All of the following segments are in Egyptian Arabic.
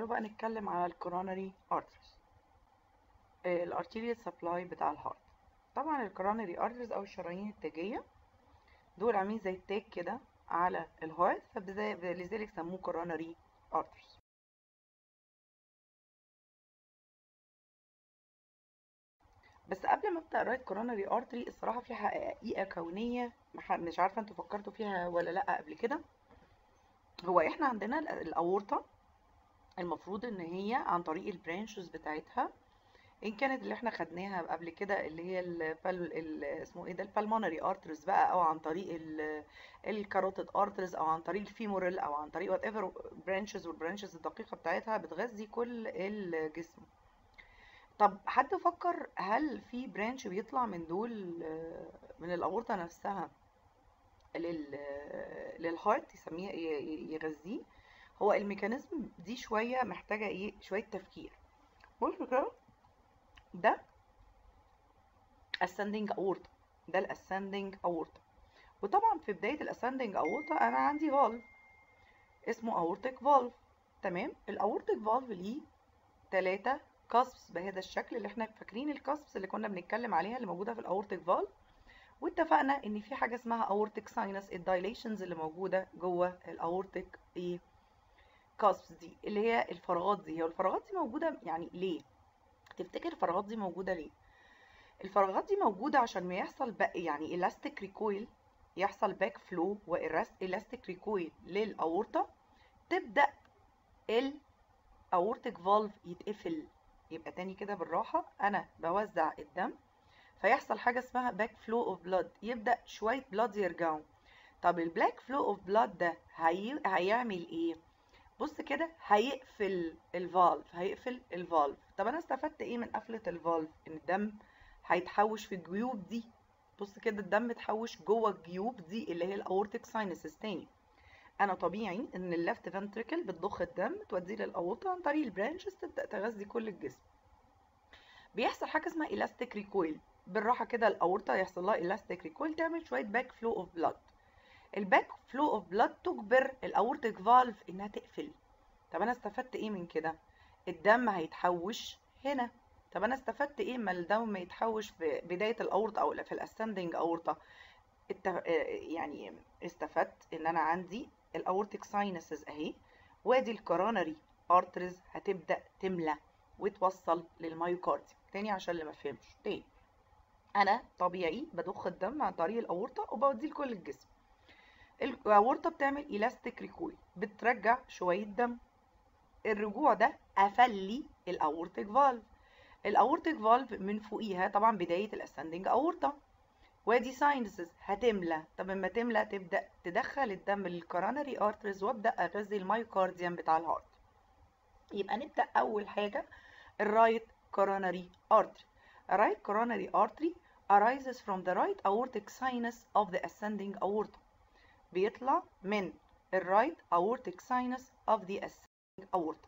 تعالوا بقى نتكلم على الكوروناري ارترز الارتيريال سبلاي بتاع الهارت طبعا الكوروناري ارترز او الشرايين التاجيه دول عاملين زي التاج كده على الهارت فلذلك سموه كوروناري ارترز بس قبل ما ابدا رايت كوروناري ارتري الصراحه في حقيقه كونيه مش عارفه انتوا فكرتوا فيها ولا لا قبل كده هو احنا عندنا الاورطه المفروض ان هي عن طريق البرانشز بتاعتها ان كانت اللي احنا خدناها قبل كده اللي هي البال ال اسمه ايه ده البالمونري ارترز بقى او عن طريق الكاروتيد ارترز او عن طريق الفيمورال او عن طريق وات ايفر برانشز والبرانشز الدقيقه بتاعتها بتغذي كل الجسم طب حد فكر هل في برانش بيطلع من دول من الاورطه نفسها لل للهارت يسميها يغذيه هو الميكانيزم دي شويه محتاجه ايه شويه تفكير بص كده ده ascending aorta ده الاسندنج aorta وطبعا في بدايه الاسندنج aorta انا عندي فالف اسمه aortic valve تمام الاورتيك فالف ليه ثلاثة كاسبس بهذا الشكل اللي احنا فاكرين الكاسبس اللي كنا بنتكلم عليها اللي موجوده في الاورتيك فالف واتفقنا ان في حاجه اسمها اورتيك ساينس الدايليشنز اللي موجوده جوه الاورتيك ايه كاسبس دي اللي هي الفراغات دي هي الفراغات دي موجوده يعني ليه تفتكر الفراغات دي موجوده ليه الفراغات دي موجوده عشان ما يحصل بقى يعني الاستيك ريكويل يحصل باك فلو والاستيك ريكويل للاورطه تبدا الاورتيك فالف يتقفل يبقى تاني كده بالراحه انا بوزع الدم فيحصل حاجه اسمها باك فلو اوف بلاد يبدا شويه بلاد يرجعوا طب البلاك فلو اوف بلاد ده هي... هيعمل ايه بص كده هيقفل الفالف هيقفل الفالف طب انا استفدت ايه من قفله الفالف ان الدم هيتحوش في الجيوب دي بص كده الدم اتحوش جوه الجيوب دي اللي هي الاورتيك ساينسز تاني انا طبيعي ان اللفت فنتريكل بتضخ الدم توديه للاورطه عن طريق البرانشز تبدا تغذي كل الجسم بيحصل حاجه اسمها الاستيك ريكويل بالراحه كده الاورطه يحصل لها الاستيك ريكويل تعمل شويه باك فلو اوف بلاد الباك فلو اوف بلاد تجبر الاورتيك فالف انها تقفل طب انا استفدت ايه من كده الدم هيتحوش هنا طب انا استفدت ايه ما الدم ما يتحوش في بدايه الاورطه او في الاسندنج اورطه يعني استفدت ان انا عندي الاورتيك ساينسز اهي وادي الكوروناري ارترز هتبدا تملى وتوصل للمايوكارديوم تاني عشان اللي ما فهمش تاني انا طبيعي بضخ الدم عن طريق الاورطه وبوديه لكل الجسم الاورطه بتعمل الاستيك ريكويل بترجع شويه دم الرجوع ده قفل لي الاورتيك فالف الاورتيك فالف من فوقيها طبعا بدايه الاسندنج اورطه وادي ساينسز هتملى طب اما تملى تبدا تدخل الدم للكوروناري ارترز وابدا اغذي المايوكارديوم بتاع الهارت يبقى نبدا اول حاجه الرايت coronary artery a right coronary artery arises from the right aortic sinus of the ascending aorta بيطلع من الرايت aortic sinus of the ascending aorta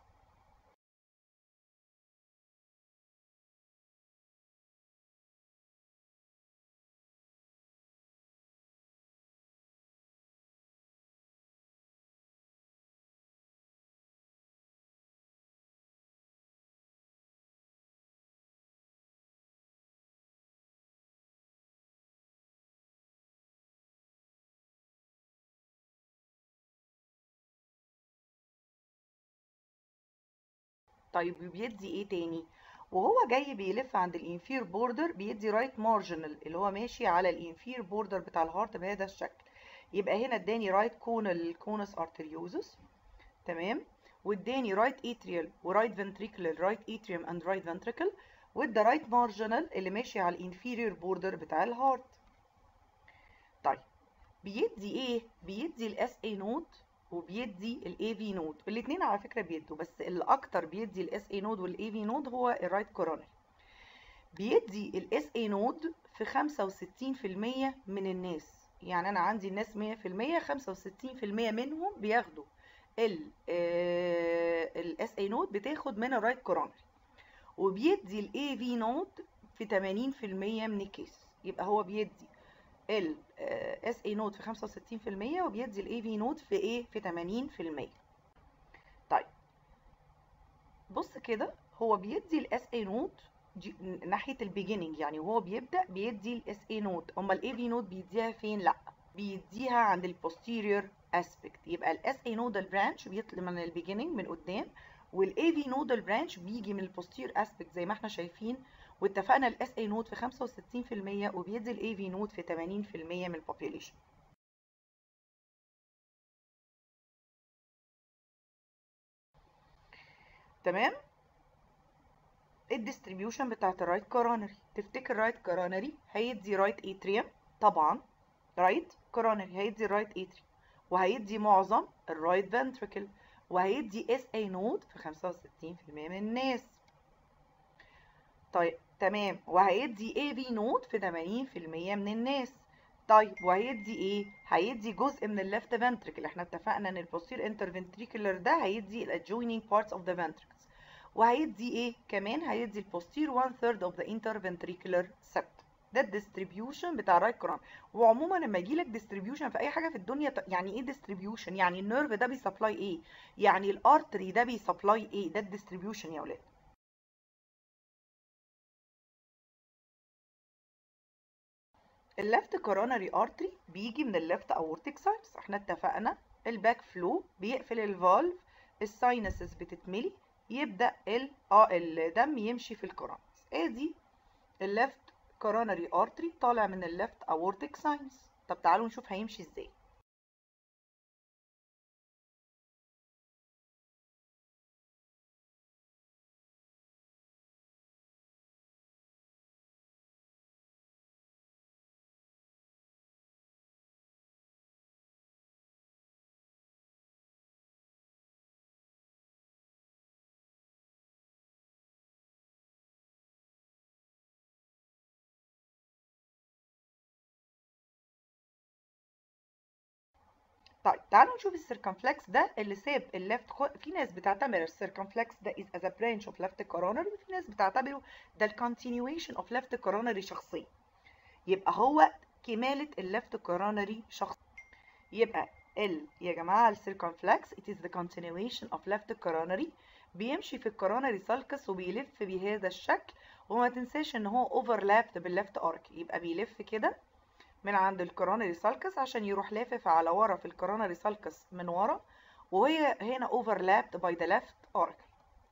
طيب بيدي ايه تاني وهو جاي بيلف عند الانفير بوردر بيدي رايت مارجنال اللي هو ماشي على الانفير بوردر بتاع الهارت بهذا الشكل يبقى هنا اداني رايت كونال كونس ارتريوزس تمام واداني رايت اتريال ورايت فنتريكولار رايت اتريوم اند رايت فنتريكل وادى رايت مارجنال اللي ماشي على الانفيريور بوردر بتاع الهارت طيب بيدي ايه بيدي الاس اي نود وبيدي الاي في نود الاثنين على فكره بيدوا بس اللي اكتر بيدي الاس اي نود والاي في نود هو الرايت كورونري بيدي الاس اي نود في 65% من الناس يعني انا عندي الناس 100% 65% منهم بياخدوا الاس اي نود بتاخد من الرايت كورونري وبيدي الاي في نود في 80% من الكيس يبقى هو بيدي ال اس اي نود في 65% وبيدي الاي في نود في ايه في 80% طيب بص كده هو بيدي الاس اي نوت ناحيه البيجيننج يعني وهو بيبدا بيدي الاس اي نوت امال الاي في نوت بيديها فين لا بيديها عند البوستيريور اسبكت يبقى الاس اي نودال برانش بيطلع من البيجيننج من قدام والاي في نودال برانش بيجي من البوستير اسبكت زي ما احنا شايفين واتفقنا الاس اي نود في 65% وبيدي الاي في نود في 80% من البوبيوليشن تمام الديستريبيوشن بتاعت الرايت كورونري تفتكر رايت كورونري هيدي رايت اتريوم طبعا رايت كورونري هيدي الرايت اتريوم وهيدي معظم الرايت فنتريكل وهيدي اس اي نود في 65% من الناس طيب تمام وهيدي اي في نود في 80% من الناس طيب وهيدي ايه هيدي جزء من الليفت فنتريكل احنا اتفقنا ان البوستير انترفنتريكولر ده هيدي الادجوينينج بارتس اوف ذا ventricles وهيدي ايه كمان هيدي البوستير 1 third of the interventricular septum ده الديستريبيوشن بتاع الرايت كورون وعموما لما يجي لك ديستريبيوشن في اي حاجه في الدنيا يعني ايه ديستريبيوشن يعني النيرف ده بيسبلاي ايه يعني الارتري ده بيسبلاي ايه ده الديستريبيوشن يا اولاد الليفت كوروناري ارتري بيجي من الليفت اورتيك ساينس احنا اتفقنا الباك فلو بيقفل الفالف الساينسز بتتملي يبدا ال اه الدم يمشي في الكورونس ادي الليفت كوروناري ارتري طالع من الليفت اورتيك ساينس طب تعالوا نشوف هيمشي ازاي طيب تعالوا نشوف السيركمفلكس ده اللي ساب الليفت خو... في ناس بتعتبر السيركمفلكس ده is as a branch of left coronary وفي ناس بتعتبره ده الكونتينيويشن of left coronary شخصيا يبقى هو كمالة الليفت coronary شخص يبقى ال يا جماعة السيركمفلكس it is the continuation of left coronary بيمشي في الكوروناري سالكس وبيلف بهذا الشكل وما تنساش ان هو overlapped بالليفت ارك يبقى بيلف كده من عند الكوروناري سالكس عشان يروح لافف على ورا في الكوروناري سالكس من ورا وهي هنا overlapped by the left oracle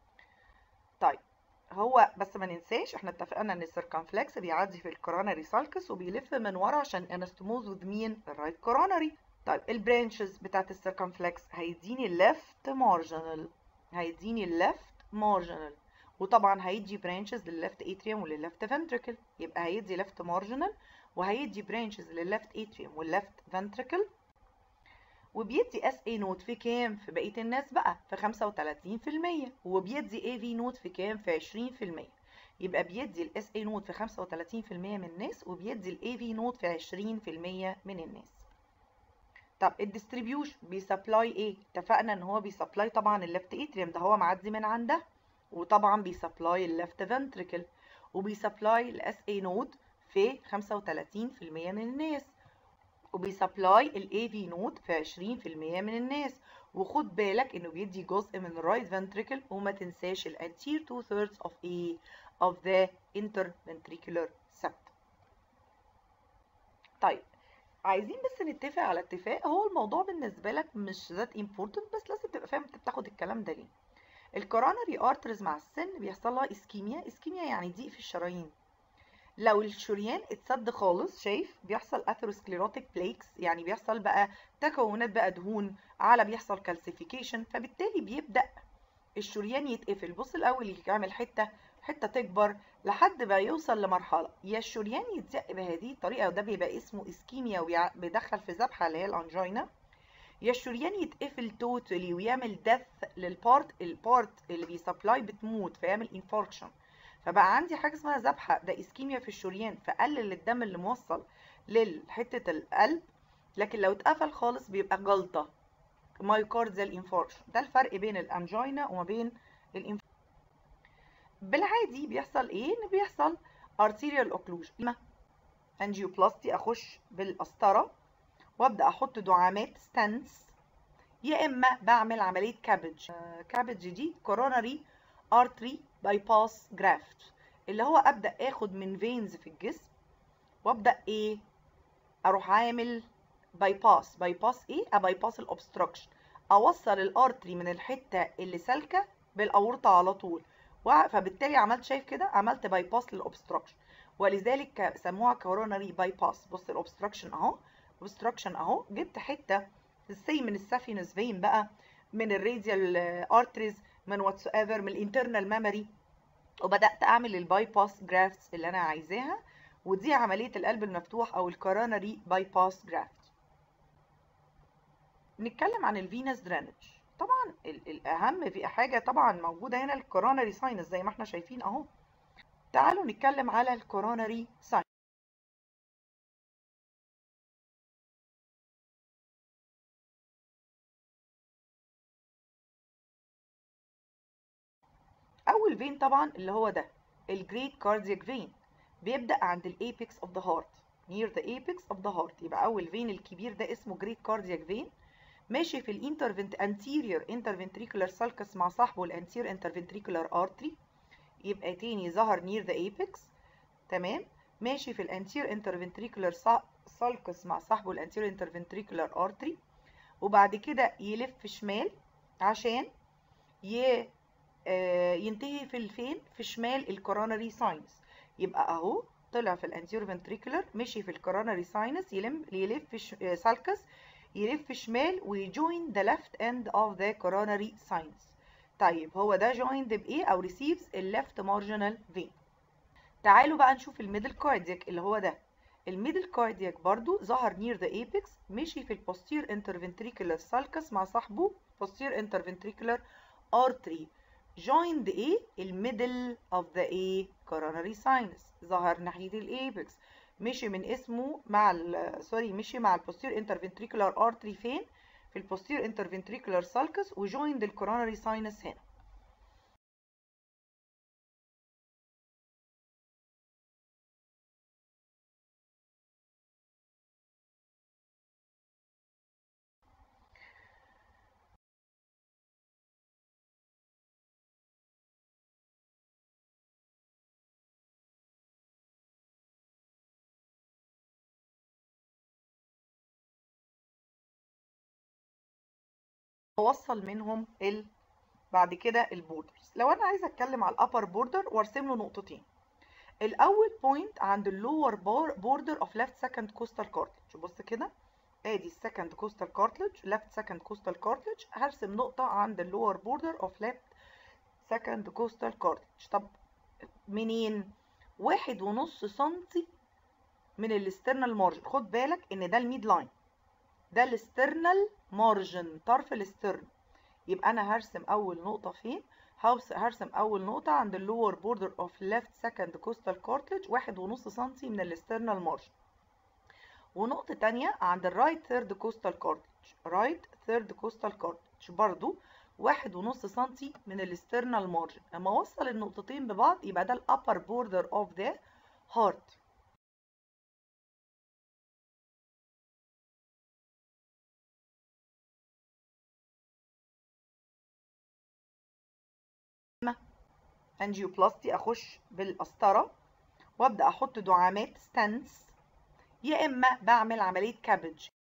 طيب هو بس ما ننساش احنا اتفقنا ان السيركمفلكس بيعدي في الكوروناري سالكس وبيلف من ورا عشان انستموز وذ مين الرايت كوروناري طيب البرانشز بتاعت السيركمفلكس هيديني الليفت مارجنال هيديني الليفت مارجنال وطبعا هيدي برانشز للليفت اتريوم وللليفت فنتريكل يبقى هيدي ليفت مارجنال وهيدي برانشز للليفت اتريوم والليفت فنتريكل وبيدي اس اي نوت في كام في بقيه الناس بقى في 35% وبيدي اي في نوت في كام في 20% يبقى بيدي الاس اي نوت في 35% من الناس وبيدي الاي في نوت في 20% من الناس طب الديستريبيوشن بيسبلاي ايه اتفقنا ان هو بيسبلاي طبعا الليفت اتريوم ده هو معدي من عندها وطبعا بيسبلاي الليفت فنتريكل وبيسبلاي الاس اي نود في 35% من الناس وبيسبلاي الاي في نود في 20% من الناس وخد بالك انه بيدي جزء من الرايت فنتريكل وما تنساش الانتير 2 thirds of A of the interventricular septum طيب عايزين بس نتفق على اتفاق هو الموضوع بالنسبه لك مش ذات امبورتنت بس لازم تبقى فاهم انت بتاخد الكلام ده ليه الكوروناري ارترز مع السن بيحصل لها اسكيميا اسكيميا يعني ضيق في الشرايين لو الشريان اتسد خالص شايف بيحصل اثيروسكليروتيك بليكس يعني بيحصل بقى تكونات بقى دهون على بيحصل كالسيفيكيشن فبالتالي بيبدا الشريان يتقفل بص الاول يعمل حته حته تكبر لحد ما يوصل لمرحله يا الشريان يتزق بهذه الطريقه وده بيبقى اسمه اسكيميا وبيدخل في ذبحه اللي هي الانجينا يا الشريان يتقفل توتالي ويعمل دث للبارت البارت اللي بيسبلاي بتموت فيعمل انفاركشن فبقى عندي حاجه اسمها ذبحه ده اسكيميا في الشريان فقلل الدم اللي موصل لحته القلب لكن لو اتقفل خالص بيبقى جلطه مايوكارديال انفاركشن ده الفرق بين الانجينا وما بين الانف بالعادي بيحصل ايه ان بيحصل arterial occlusion انجيوبلاستي اخش بالقسطره وابدا احط دعامات ستانس يا اما بعمل عمليه كابج كابج دي كوروناري artery bypass graft اللي هو ابدا اخد من فينز في الجسم وابدا ايه اروح عامل بايباس بايباس ايه ابايباس الاوبستراكشن اوصل الارتري من الحته اللي سالكه بالاورطه على طول فبالتالي عملت شايف كده عملت بايباس للاوبستراكشن ولذلك سموها كوروناري بايباس بص الاوبستراكشن اهو اوبستراكشن اهو جبت حته ازاي من السافينس فين بقى من الراديال ارتريز من واتس ايفر من الانترنال ميموري وبدات اعمل البايباس جرافتس اللي انا عايزاها ودي عمليه القلب المفتوح او الكوروناري بايباس جرافت نتكلم عن الفينس درينج طبعا الاهم في حاجه طبعا موجوده هنا الكوروناري ساينس زي ما احنا شايفين اهو تعالوا نتكلم على الكوروناري ساينس اول فين طبعا اللي هو ده الجريت كاردياك فين بيبدا عند الايبكس اوف ذا هارت near the apex of the heart يبقى اول فين الكبير ده اسمه جريت كاردياك فين ماشي في الانترفنت anterior interventricular sulcus مع صاحبه الانتير interventricular artery يبقى تاني ظهر near the apex تمام ماشي في الانتير interventricular sulcus مع صاحبه الانتير interventricular artery وبعد كده يلف شمال عشان ي... آه ينتهي في الفين في شمال الكوروناري ساينس يبقى اهو طلع في الانتير فنتريكولر مشي في الكوروناري ساينس يلم يلف سالكس يلف شمال ويجوين ذا ليفت اند اوف ذا كوروناري ساينس طيب هو ده جويند بايه او ريسيفز الليفت مارجنال فين تعالوا بقى نشوف الميدل كاردياك اللي هو ده الميدل كاردياك برضو ظهر نير ذا ايبكس مشي في البوستير انترفنتريكولار سالكس مع صاحبه posterior interventricular artery joined ايه الميدل اوف ذا ايه coronary sinus ظهر ناحيه الايبكس مشي من اسمه مع ال سوري مشي مع البوستير انترفنتريكولار ارتري فين في البوستير انترفنتريكولار سالكس وجويند الكوروناري ساينس هنا اوصل منهم ال بعد كده البوردرز لو انا عايزه اتكلم على الابر بوردر وارسم له نقطتين الاول بوينت عند اللور بوردر اوف ليفت سكند كوستال كارتلج بص كده ادي السكند كوستال كارتلج ليفت سكند كوستال كارتلج هرسم نقطه عند اللور بوردر اوف ليفت سكند كوستال كارتلج طب منين واحد ونص سنتي من الاسترنال مارجن خد بالك ان ده الميد لاين ده الاسترنال مارجن طرف الاسترن يبقى انا هرسم اول نقطه فين هرسم اول نقطه عند اللور بوردر اوف ليفت سكند كوستال كارتلج واحد ونص سنتي من الاسترنال مارجن ونقطه تانية عند الرايت ثيرد كوستال كارتلج رايت ثيرد كوستال كارتلج برضو واحد ونص سنتي من الاسترنال مارجن لما اوصل النقطتين ببعض يبقى ده الابر بوردر اوف ذا هارت انجيوبلاستي اخش بالقسطره وابدا احط دعامات ستانس يا اما بعمل عمليه كابج